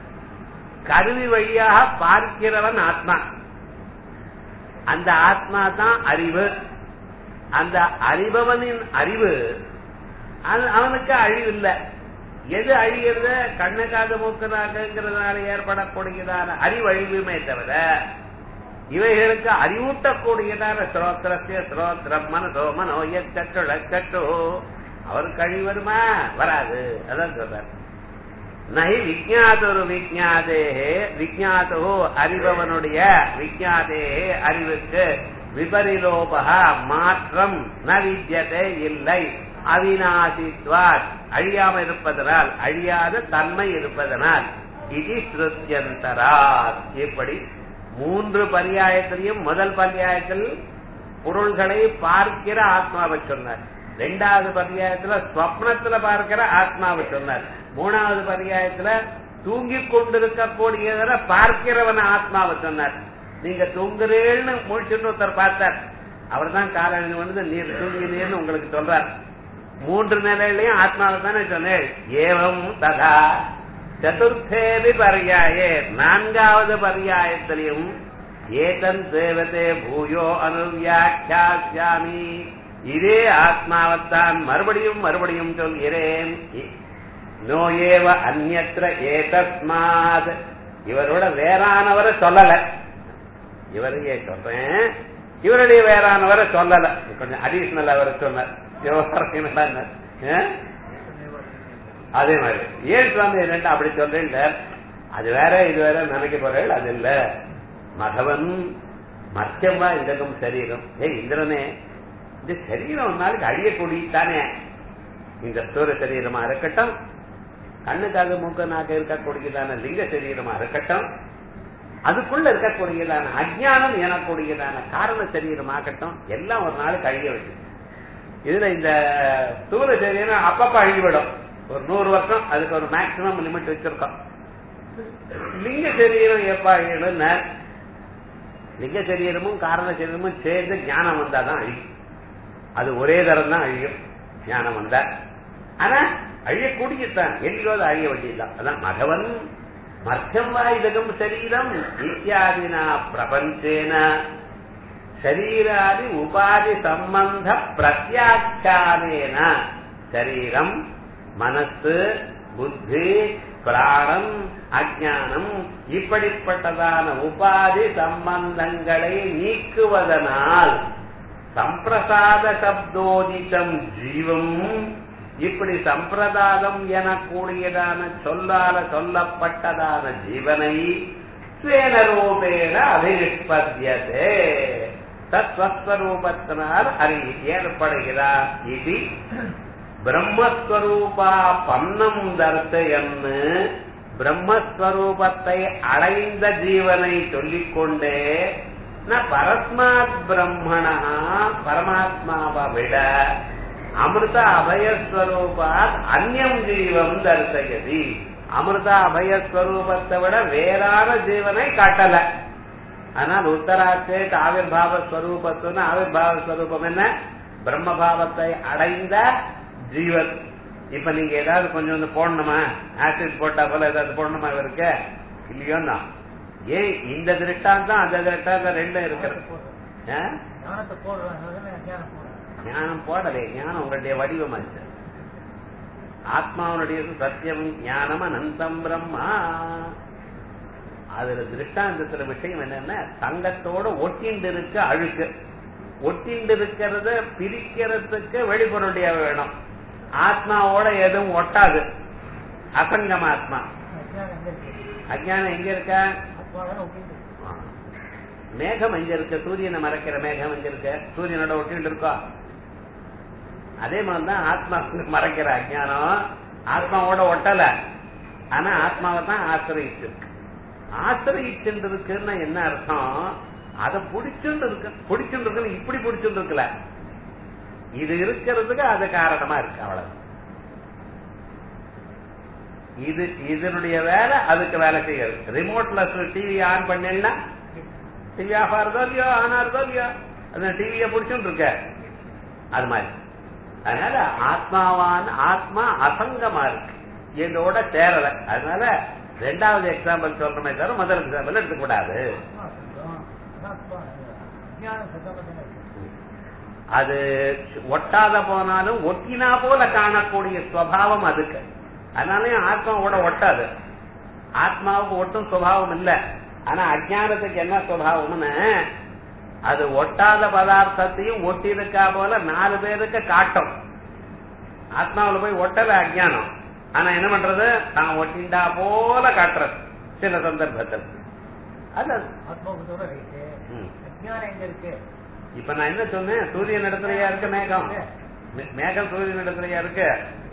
கருவி வழியாக பார்க்கிறவன் ஆத்மா அந்த ஆத்மா தான் அறிவு அந்த அறிபவனின் அறிவு அவனுக்கு அழிவு இல்லை எது அழிகிறது கண்ணு காது மூக்குனாக்குங்கிறதுனால ஏற்படக்கூடியதான அறிவழிவுமே தவிர இவைகளுக்கு அறிவூட்டக்கூடியதான ஸ்ரோத்திரத்திய ஸ்ரோத்திரம் மனதோ மனோ எச்சட்டு சட்டு அவருக்கு அழிவு வருமா வராது அதான் சொல்றார் நகி விஜாதொரு விஜாதே விஜாதோ அறிபவனுடைய விஜாதே அறிவுக்கு விபரிலோபகா மாற்றம் ந வித்யதே இல்லை அவிநாசித்வாத் அழியாம இருப்பதனால் அழியாத தன்மை இருப்பதனால் இது ஸ்ருத்தியந்தராத் இப்படி மூன்று பரியாயத்திலையும் முதல் பரியாயத்தில் பொருள்களை பார்க்கிற ஆத்மாவை சொன்னார் ரெண்டாவது பரியாயத்துல ஸ்வப்னத்துல பார்க்கிற ஆத்மாவை சொன்னார் மூணாவது பரியாயத்துல தூங்கிக் கொண்டிருக்கக்கூடியதில் பார்க்கிறவன ஆத்மாவை சொன்னார் நீங்க தூங்குறேன்னு முடிச்சுட்டு ஒருத்தர் பார்த்தார் அவர் தான் காலையில் வந்து நீர் தூங்கினீர்னு உங்களுக்கு சொல்றார் மூன்று நிலையிலையும் ஆத்மாவை தானே சொன்னேன் ஏவம் ததா சதுர்த்தேவி பரியாயே நான்காவது பரியாயத்திலையும் ஏதன் தேவதே பூயோ அனுவியாக்கியாமி இதே ஆத்மாவத்தான் மறுபடியும் மறுபடியும் சொல்கிறேன் நோ ஏவ அந்நத்திர ஏதஸ்மாத் இவரோட வேறானவரை சொல்லல இவரையே சொல்றேன் இவருடைய வேறானவரை சொல்லல கொஞ்சம் அடிஷனல் அவரை சொன்னார் அதே மாதிரி ஏன் சுவாமி ரெண்டு அப்படி சொல்றேன் அது வேற இது வேற நினைக்க போறேன் அது இல்ல மகவன் மத்தியமா இந்தகம் சரீரம் ஏ இந்திரனே இந்த சரீரம் ஒரு நாளைக்கு அழியக்கூடியதானே இந்த ஸ்தூர சரீரமா இருக்கட்டும் கண்ணுக்காக மூக்க நாக்க இருக்கக்கூடியதான லிங்க சரீரமா இருக்கட்டும் அதுக்குள்ள இருக்கக்கூடியதான அஜ்ஞானம் எனக்கூடியதான காரண சரீரமாகட்டும் எல்லாம் ஒரு நாளுக்கு அழிய வச்சு இதுல இந்த ஸ்தூல சரீரம் அப்பப்ப அழிவிடும் ஒரு நூறு வருஷம் அதுக்கு ஒரு மேக்சிமம் லிமிட் வச்சிருக்கோம் லிங்க சரீரம் எப்ப அழியணும்னா லிங்க சரீரமும் காரண சரீரமும் சேர்ந்து ஞானம் வந்தாதான் அழியும் அது ஒரே தரம் தான் அழியும் ஞானம் வந்தா ஆனா அழியக்கூடியதான் எங்கேயாவது அழிய வேண்டியதுதான் அதான் மகவன் மர்த்தம் வாயுதகம் சரீரம் இத்தியாதினா பிரபஞ்சேன சரீராதி உபாதி சம்பந்த பிரத்யாட்சானேன சரீரம் மனசு புத்தி பிராணம் அஜானம் இப்படிப்பட்டதான உபாதி சம்பந்தங்களை நீக்குவதனால் சம்பிரசாத சப்தோதிதம் ஜீவம் இப்படி சம்பிரதாதம் எனக்கூடியதான சொல்லால சொல்லப்பட்டதான ஜீவனை ஸ்வேனரூபேண அபினிஷ்பத்தியதே தத்வஸ்வரூபத்தினால் அறி ஏற்படுகிறார் இது பிரம்மஸ்வரூபா பன்னம் தர்சயன்னு பிரம்மஸ்வரூபத்தை அடைந்த ஜீவனை சொல்லிக்கொண்டே ந பரஸ்மாத் பிரம்மணா பரமாத்மாவை விட அமிர்த அபயஸ்வரூபாத் அந்நியம் ஜீவம் தரிசயதி அமிர்த அபயஸ்வரூபத்தை விட வேறான ஜீவனை காட்டல ஆனால் உத்தராட்சே ஆவிர்பாவ ஸ்வரூபத்துன்னு ஆவிர்பாவ ஸ்வரூபம் என்ன பிரம்மபாவத்தை அடைந்த ஜீவன் இப்ப நீங்க ஏதாவது கொஞ்சம் வந்து போடணுமா ஆசிட் போட்டா போல ஏதாவது போடணுமா இவருக்கு இல்லையோன்னா ஏன் இந்த திருஷ்டாந்தம் அந்த திருஷ்டாந்தம் ரெண்டும் இருக்கிறது ஆ? ஞானத்தை போடுறோம் அதனால அஞ்ஞானம் போடுறோம் ஞானம் போடலே ஞானம் உங்களுடைய வடிவம் அது ஆத்மாவனுடைய சத்தியம் ஞானம் அனந்தம் பிரம்மா அதுல திருஷ்டாந்தத்துல விஷயம் என்னன்னா தங்கத்தோட ஒட்டிண்டு இருக்க அழுக்கு ஒட்டிண்டு இருக்கிறத பிரிக்கிறதுக்கு வெளிப்பொருடைய வேணும் ஆத்மாவோட எதுவும் ஒட்டாது அசங்கம் ஆத்மா அஞ்ஞானம் எங்க இருக்கு அஜ்ஞானம் எங்க இருக்க அப்பாதான் ஒட்டிட்டு ஆ. மேகம் எங்க இருக்கு சூரியனை மறைக்கிற மேகம் எங்க இருக்கு சூரியனோட ஒட்டிட்டு இருக்கா அதே மாதிரிதான் ஆத்மா மறைக்கிற அஜ்ஞானம் ஆத்மாவோட ஒட்டல ஆனா ஆத்மாவை தான் ஆசிரியிச்சு இருக்கு ஆசிரியிச்சுட்டு இருக்குன்னா என்ன அர்த்தம் அதை பிடிச்சுட்டு இருக்கு பிடிச்சுட்டு இருக்குன்னு இப்படி பிடிச்சுட்டு இருக்கல இது இருக்கிறதுக்கு அது காரணமா இருக்கு அவ்வளவு இது இதனுடைய வேலை அதுக்கு வேலை செய்யாது ரிமோட்ல டிவி ஆன் பண்ணா டிவி ஆஃப் ஆறதோ இல்லையோ ஆன் ஆறதோ இல்லையோ அந்த டிவியை பிடிச்சுட்டு இருக்க அது மாதிரி அதனால ஆத்மாவான் ஆத்மா அசங்கமா இருக்கு இதோட சேரல அதனால ரெண்டாவது எக்ஸாம்பிள் சொல்றமே தவிர முதல் எக்ஸாம்பிள் எடுத்துக்க கூடாது ஆத்மா சத்தம் அனாத்மா அஞ்ஞானம் சத்தம் இருக்கு அது ஒட்டாத போனாலும் ஒட்டினா போல காணக்கூடிய சுவாவம் அதுக்கு அதனால ஆத்மாவோட ஒட்டாது ஆத்மாவுக்கு ஒட்டும் சுவாவம் இல்ல ஆனா அஜானத்துக்கு என்ன சுவாவம்னு அது ஒட்டாத பதார்த்தத்தையும் ஒட்டி இருக்கா போல நாலு பேருக்கு காட்டும் ஆத்மாவுல போய் ஒட்டல அஜானம் ஆனா என்ன பண்றது தான் ஒட்டிண்டா போல காட்டுறது சில சந்தர்ப்பத்தில் அது ஆத்மாவுக்கு தவிர ரைட்டு ம். அஞ்ஞானம் எங்க இருக்கு இப்ப நான் என்ன சொன்னேன் சூரியன் இடத்துலயா இருக்கு மேகம் மே- மேகம் சூரியன் இடத்துலயா இருக்கு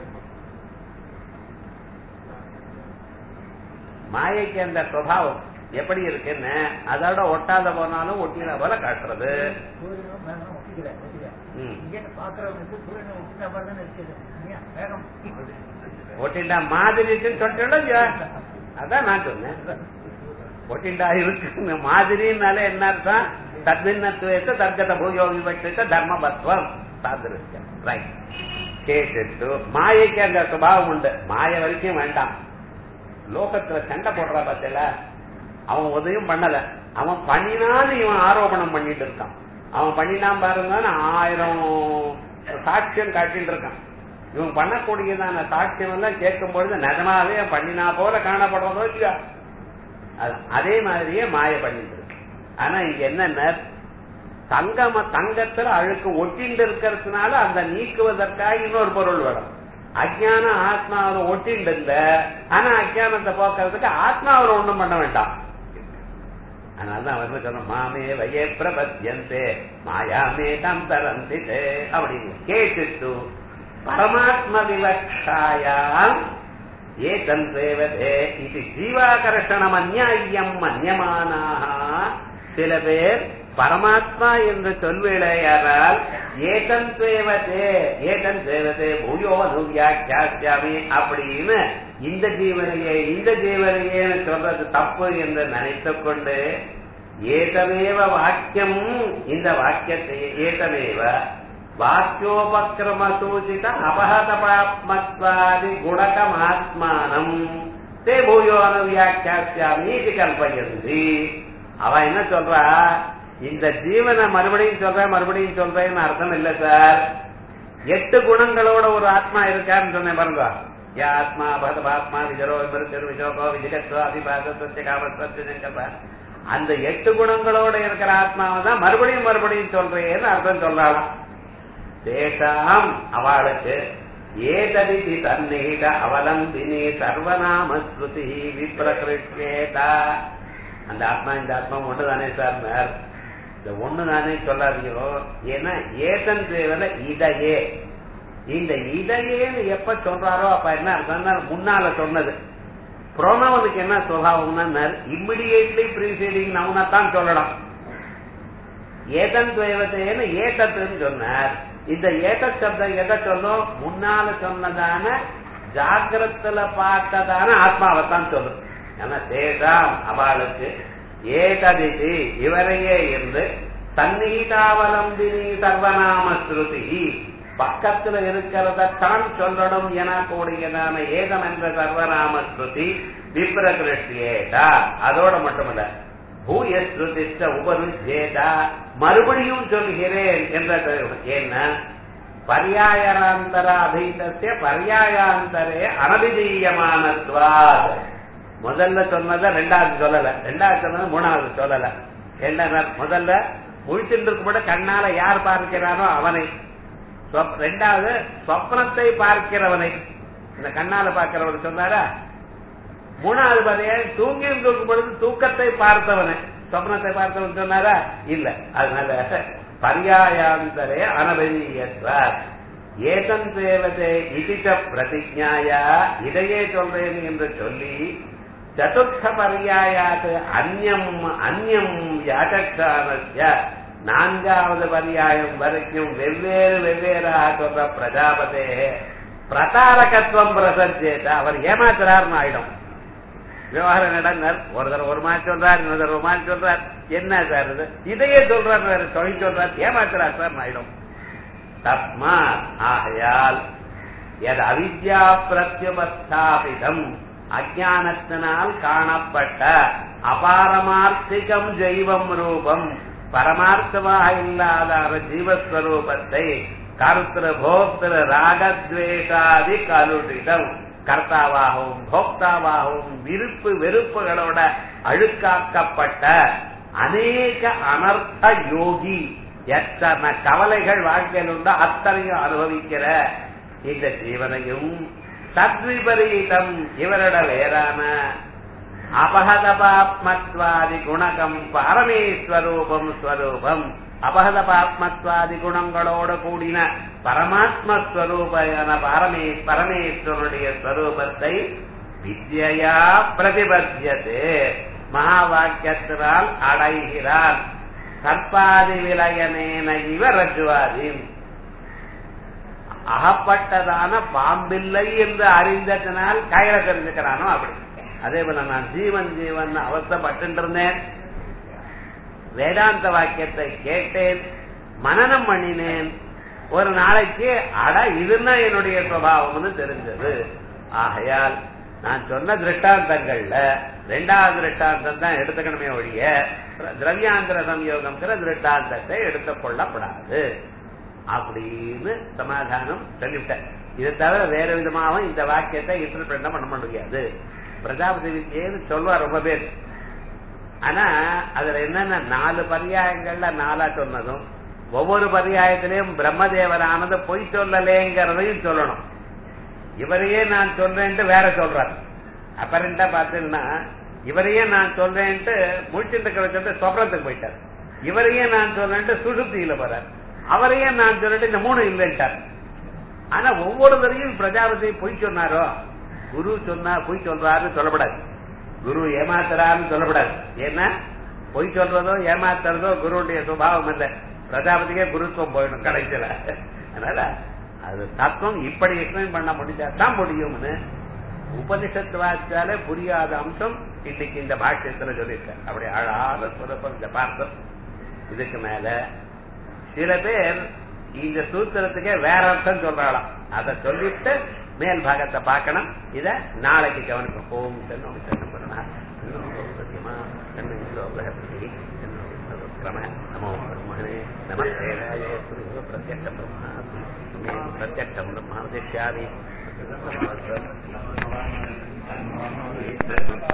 மாயைக்கு அந்த சுவாவம் எப்படி இருக்குன்னு அதோட ஒட்டாத போனாலும் ஒட்டின போல காட்டுறது சூரியனும் மேகமும் ஒட்டிக்கல ஒட்டிக்கல ம். இங்கே பாக்குறவங்களுக்கு சூரியனை ஒட்டின மாதிரி தானே இருக்குது இல்லையா? மேகம் ஒட்டிண்டா மாதிரி இருக்குன்னு சொல்லிட்டு இல்லையா? அதான் நான் சொன்னேன் ஒட்டிண்டா இருக்கு மாதிரினால என்ன அர்த்தம் தத்வின்னத்துவத்தை தர்க்கத பூயோ விவட்சித்த தர்மபத்வம் சாதிருஷ்யம் ரைட் கேட்டு மாயைக்கு அந்த சுபாவம் உண்டு மாய வரைக்கும் வேண்டாம் லோகத்துல சண்டை போடுறா பார்த்தல அவன் உதவியும் பண்ணல அவன் பண்ணினான்னு இவன் ஆரோபணம் பண்ணிட்டு இருக்கான் அவன் பண்ணினான் பாருங்க ஆயிரம் சாட்சியம் காட்டிட்டு இருக்கான் இவன் பண்ணக்கூடியதான சாட்சியம் எல்லாம் கேட்கும் பொழுது நிஜமாவே அவன் பண்ணினா போல காணப்படுறதோ இல்லையா அதான். அதே மாதிரியே மாய பண்ணிட்டு இருக்கு ஆனா இங்க என்னென்ன தங்கம தங்கத்துல அழுக்கு ஒட்டிண்டு இருக்கிறதுனால அந்த நீக்குவதற்காக இன்னொரு பொருள் வரும் அஜ்ஞான ஆத்மாவில ஒட்டிண்டு இல்ல ஆனா அஜ்ஞானத்தை போக்குறதுக்கு ஆத்மாவில ஒண்ணும் பண்ண வேண்டாம் அதனாலதான் அவர் சொன்ன மாமே வயே பிரபத்தியந்தே மாயாமே தம் தரந்தி அப்படின்னு கேட்டுட்டு பரமாத்ம விவக்ஷாயாம் ஏதம் சேவதே இது ஜீவாகர்ஷணம் அந்நியம் மன்யமானாக சில பேர் பரமாத்மா என்று சொல்வேளையானால் ஏதன் சேவதே ஏதன் சேவதே பூயோ அனுவியாக்கியாமி அப்படின்னு இந்த ஜீவனையே இந்த ஜீவனையே சொல்றது தப்பு என்று நினைத்துக் கொண்டு ஏதமேவ வாக்கியம் இந்த வாக்கியத்தை ஏதமேவ வாக்கியோபக்கிரம சூச்சித அபகதபாத்மத்வாதி குணகமாத்மானம் தே பூயோ அனுவியாக்கியாமி இது கல்பயந்தி அவ என்ன சொல்றா இந்த ஜீவனை மறுபடியும் சொல்றேன் மறுபடியும் சொல்றேன்னு அர்த்தம் இல்ல சார் எட்டு குணங்களோட ஒரு ஆத்மா இருக்கான்னு சொன்னேன் பாருங்க யா ஆத்மா பகதபாத்மா விஜரோ விபருத்தர் விஜோகோ விஜகத்வா அதிபாசத்வ காமத்வ அந்த எட்டு குணங்களோட இருக்கிற ஆத்மாவை தான் மறுபடியும் மறுபடியும் சொல்றேன்னு அர்த்தம் சொல்லலாம் தேசாம் அவளுக்கு ஏததிதி தன்னிகித அவலம்பினி சர்வநாம ஸ்ருதி விப்ரகிருஷ்யேதா அந்த ஆத்மா இந்த ஆத்மா ஒண்ணுதானே சார் இந்த ஒண்ணுதானே சொல்லாதீங்களோ ஏன்னா ஏதன் தேவல இதையே இந்த இதையேன்னு எப்ப சொல்றாரோ அப்ப என்ன அர்த்தம்னா முன்னால சொன்னது புரோனவனுக்கு என்ன சுபாவம்னா இம்மிடியேட்லி ப்ரீசீடிங் நவுனா தான் சொல்லலாம் ஏதன் துவயவத்தைன்னு ஏகத்துன்னு சொன்னார் இந்த ஏக சப்தம் எதை சொல்லும் முன்னால சொன்னதான ஜாகிரத்துல பார்த்ததான ஆத்மாவை தான் சொல்லும் ஏன்னா தேசாம் அவளுக்கு ஏகதிதி இவரையே இருந்து சந்நிகிதாவலம்பினி சர்வநாம ஸ்ருதி பக்கத்துல இருக்கிறத தான் சொல்லணும் என கூடியதான ஏகம் என்ற சர்வநாம ஸ்ருதி விப்ரகிருஷ்யேதா அதோட மட்டுமல்ல பூய ஸ்ருதிஷ்ட உபருஜேதா மறுபடியும் சொல்கிறேன் என்ற என்ன பர்யாயராந்தர அபீதத்திய பர்யாயாந்தரே அனபிதீயமானத்வாத் முதல்ல சொன்னதை ரெண்டாவது சொல்லல ரெண்டாவது சொன்னது மூணாவது சொல்லல என்ன முதல்ல முழிச்சுட்டு கூட கண்ணால யார் பார்க்கிறானோ அவனை ரெண்டாவது சொப்னத்தை பார்க்கிறவனை இந்த கண்ணால பார்க்கிறவன் சொன்னாரா மூணாவது பார்த்தீங்க தூங்கி இருக்கும் பொழுது தூக்கத்தை பார்த்தவனை சொப்னத்தை பார்த்தவன் சொன்னாரா இல்ல அதனால பர்யாயாந்தரே அனபதீயத்வார் ஏதன் தேவதே இதிச்ச பிரதிஜாயா இதையே சொல்றேன் என்று சொல்லி சதுர்த்த பர்யாயாத் அந்யம் அந்யம் யாச்சக்ஷானஸ்ய நான்காவது பர்யாயம் வரைக்கும் வெவ்வேறு வெவ்வேறாக சொல்ற பிரஜாபதே பிரதாரகத்துவம் பிரசஞ்சேத அவர் ஏமாத்துறாருன்னு ஆயிடும் விவகாரம் நடந்தார் ஒரு தடவை ஒரு மாதிரி சொல்றார் இன்னொரு தடவை ஒரு மாதிரி சொல்றார் என்ன சார் இது இதையே சொல்றார் வேற தொழில் சொல்றார் ஏமாத்துறார் சார் ஆயிடும் தஸ்மா ஆகையால் எது அவித்யா பிரத்யுபஸ்தாபிதம் அஜானத்தினால் காணப்பட்ட அபாரமார்த்திகம் ஜெய்வம் ரூபம் பரமார்த்தமாக இல்லாத ஜீவஸ்வரூபத்தை கருத்திர போக்திர ராகத்வேஷாதி கலுடிதம் கர்த்தாவாகவும் போக்தாவாகவும் விருப்பு வெறுப்புகளோட அழுக்காக்கப்பட்ட அநேக அனர்த்த யோகி எத்தனை கவலைகள் வாழ்க்கையில் உண்டோ அத்தனையும் அனுபவிக்கிற இந்த ஜீவனையும் தத்விபரீதம் இவரோட வேறான அபகதபாத்மத்வாதி குணகம் பரமேஸ்வரூபம் ஸ்வரூபம் அபகதபாத்மத்வாதி குணங்களோட கூடின பரமாத்மஸ்வரூபமான பரமே பரமேஸ்வரனுடைய ஸ்வரூபத்தை வித்யா பிரதிபத்தியதே மகா வாக்கியத்தினால் அடைகிறான் கற்பாதி விலயனேன இவ ரஜுவாதி அகப்பட்டதான பாம்பில்லை என்று அறிந்ததனால் கயிற தெரிஞ்சுக்கிறானோ அப்படி அதே போல நான் ஜீவன் ஜீவன் அவஸ்தப்பட்டு இருந்தேன் வேதாந்த வாக்கியத்தை கேட்டேன் மனநம் பண்ணினேன் ஒரு நாளைக்கு அட இதுன்னா என்னுடைய சுவாவம்னு தெரிஞ்சது ஆகையால் நான் சொன்ன திருஷ்டாந்தங்கள்ல ரெண்டாவது திருஷ்டாந்தம் தான் எடுத்துக்கணுமே ஒழிய திரவியாந்திர சம்யோகம்ங்கிற திருஷ்டாந்தத்தை எடுத்துக் கொள்ளப்படாது அப்படின்னு சமாதானம் சொல்லிவிட்டேன் இதை தவிர வேற விதமாகவும் இந்த வாக்கியத்தை இன்டர்பிரட் பண்ண முடியாது பிரஜாபதி வித்தியன்னு சொல்லுவா ரொம்ப பேர் ஆனா அதுல என்னன்னா நாலு பரியாயங்கள்ல நாலா சொன்னதும் ஒவ்வொரு பரியாயத்திலையும் பிரம்மதேவரானது பொய் சொல்லலேங்கிறதையும் சொல்லணும் இவரையே நான் சொல்றேன்ட்டு வேற சொல்றாரு அப்பரண்டா பாத்தீங்கன்னா இவரையே நான் சொல்றேன்ட்டு முடிச்சுட்டு சொல்லிட்டு சொப்னத்துக்கு போயிட்டார் இவரையே நான் சொல்றேன்ட்டு சுசுப்தியில போறார் அவரையே நான் சொல்லிட்டு இந்த மூணு இல்லைன்ட்டார் ஆனா ஒவ்வொருத்தரையும் பிரஜாபதி பொய் சொன்னாரோ குரு சொன்னா பொய் சொல்றாருன்னு சொல்லப்படாது குரு ஏமாத்துறாருன்னு சொல்லப்படாது ஏன்னா பொய் சொல்றதோ ஏமாத்துறதோ குருடைய சுபாவம் இல்லை பிரஜாபதிக்கே குருத்துவம் போயிடும் கடைசியில அதனால அது தத்துவம் இப்படி எக்ஸ்பிளைன் பண்ண முடிஞ்சா தான் முடியும்னு உபனிஷத்து வாசிச்சாலே புரியாத அம்சம் இன்னைக்கு இந்த பாஷ்யத்துல சொல்லியிருக்க அப்படி அழகாத சுரப்பம் இந்த பார்த்தம் இதுக்கு மேல சில பேர் இந்த சூத்திரத்துக்கே வேற அர்த்தம் சொல்றாளாம் அதை சொல்லிட்டு மேல் பாகத்தை பார்க்கணும் இத நாளைக்கு கவனிப்போம் ஓம் தன்னோம் தன்னம் பண்ணா நமோ பிரம்மணே நமஸ்தே ராஜே பிரத்யக்ஷம் பிரம்மா பிரத்யக்ஷம் பிரம்மா திஷ்யாமி